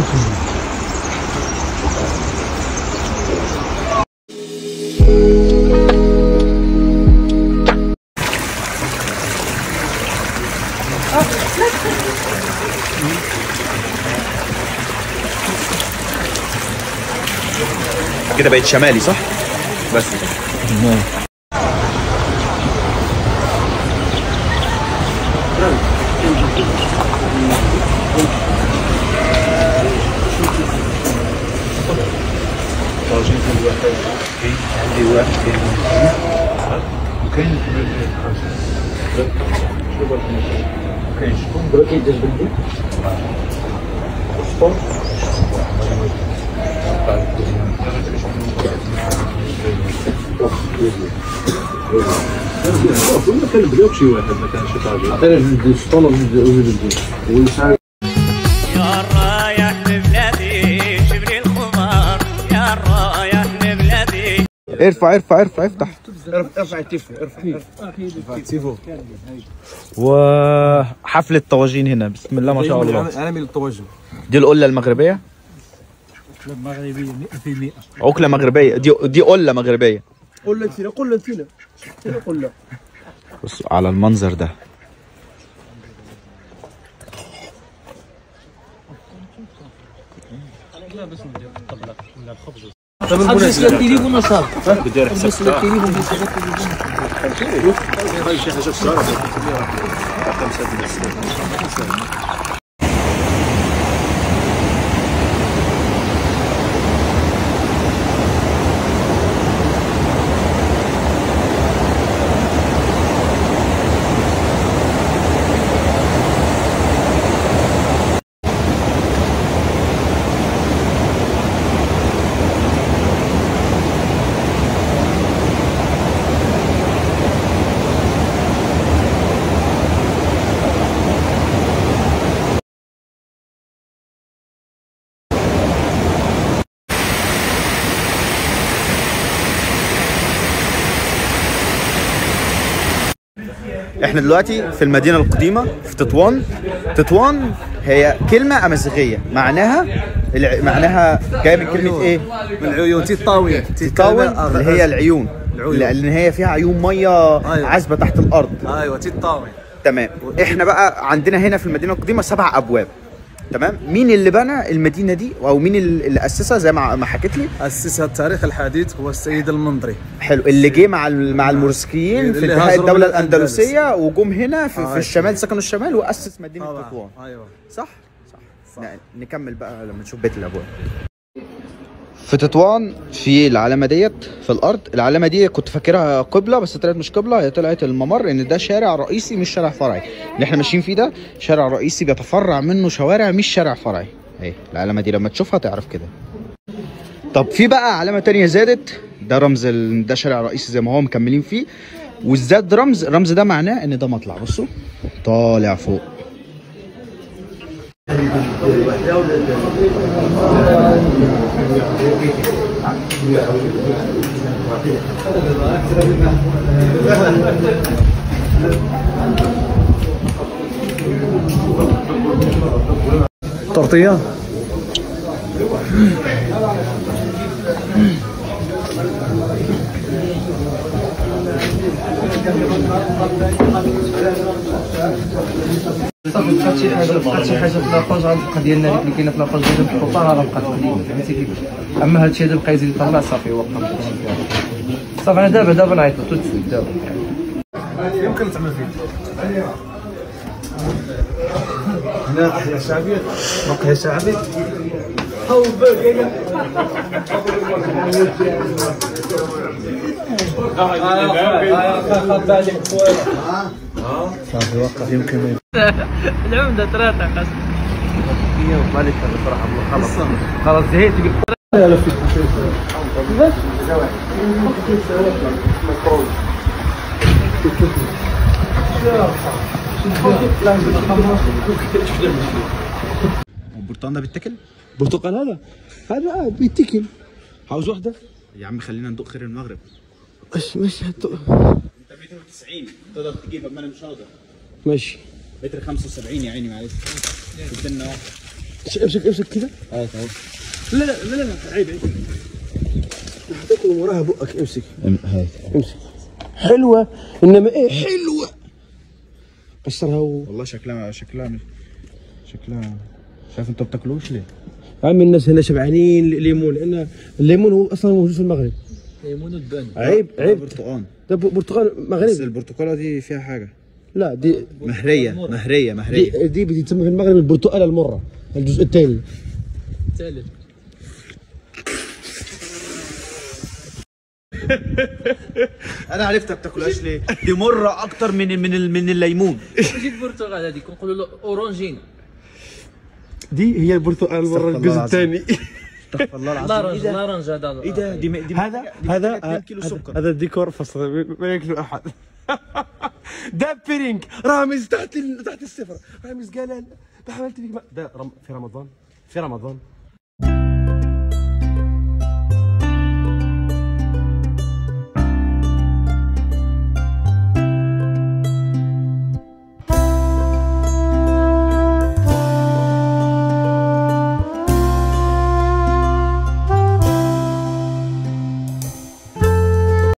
كده بقت شمالي صح؟ بس كنا كنبداو بشي واحد ما كانش شي طاجين عطينا جوج ديال الشطون وجوج ديال الدين يا رايح لبلادي شبري الخمار يا رايح لبلادي ارفع ارفع ارفع افتح ارفع التيفو ارفع ارفع التيفو وحفلة طواجين هنا بسم الله ما شاء الله انا من الطواجن دي القلة المغربية المغربيه 100% عقلة مغربية دي دي قلة مغربية قلنا فينا قلنا فينا فينا قلنا بص على المنظر ده بالنسبه للتليفون نشاط احنا دلوقتي في المدينة القديمة في تطوان تطوان هي كلمة أمازيغية معناها الع... معناها جاية من كلمة ايه؟ من العيون تيطاوية تطاول اللي هي العيون العيون. لأن هي فيها عيون مية أيوة. عذبة تحت الأرض ايوه تيطاوي تمام احنا بقى عندنا هنا في المدينه القديمه سبع ابواب تمام مين اللي بنى المدينه دي او مين اللي اللي اسسها زي ما ما حكيت لي اسسها التاريخ الحديث هو السيد المنظري حلو اللي جه مع ال- مع المورسكيين في اللي انتهاء هاجروا الدوله من الأندلس. الاندلسيه وجم هنا في, آه، في الشمال سكنوا الشمال واسس مدينه طبعا تطوان ايوه صح صح ن- نكمل بقى لما نشوف بيت الابواب في تطوان في العلامه ديت في الارض العلامه دي كنت فاكرها قبله بس طلعت مش قبله هي طلعت الممر ان ده شارع رئيسي مش شارع فرعي اللي احنا ماشيين فيه ده شارع رئيسي بيتفرع منه شوارع مش شارع فرعي اهي العلامه دي لما تشوفها تعرف كده طب في بقى علامه تانية زادت ده رمز ال... ده شارع رئيسي زي ما هو مكملين فيه والزاد رمز الرمز ده معناه ان ده مطلع بصوا طالع فوق طرطيه صافي بقات شي حاجه بقات شي حاجه في لاباج غنبقى ديالنا اللي كاينه في لاباج غادي نحطها غنبقى تقديم فهمتي كيفاش اما هادشي هذا بقى يزيد يطلع صافي وقف صافي انا دابا دابا نعيط له تسد دابا يمكن تعمل فيه هنا احياء شعبيه موقع شعبي صافي وقف يمكن العمده ثلاثه خلاص مالك الصراحه خلاص خلاص زهقت البرتقال ده بيتاكل برتقال هذا هذا عاد بيتكل عاوز واحده يا عم خلينا ندوق خير المغرب ماشي ماشي هاتو. انت 290 تقدر تجيبها ما انا مش هقدر ماشي متر 75 يا عيني معلش ادينا واحد امسك امسك كذا لا لا لا لا لا عيب عيب تاكل وراها بقك امسك هاي امسك حلوه انما ايه حلوه قشرها و... والله شكلها شكلها شكلها شايف انتوا بتاكلوش ليه؟ عم الناس هنا شبعانين ليمون لان الليمون هو اصلا موجود في المغرب ليمون البان عيب عيب برتقان ده ب- برتقال بس مغربي البرتقاله دي فيها حاجه لا دي مهريه مهريه مهريه دي, دي بتسمى في المغرب البرتقاله المره الجزء الثاني ثالث انا عرفت بتاكلهاش ليه دي مره اكتر من من ال- من الليمون جيت البرتغال هذيك نقولوا له اورانجين دي هي البرتقال المره استغفر الله الجزء العظيم. الثاني استغفر الله لارنج لارنج هذا ايه ده دي م- دي هذا دي هذا 2 كيلو سكر هذا الديكور فصل ما ياكلوا احد ده بيرينج رامز تحت ال- تحت الصفر رامز قال لا، ما حملت فيك ما ده رم في رمضان في رمضان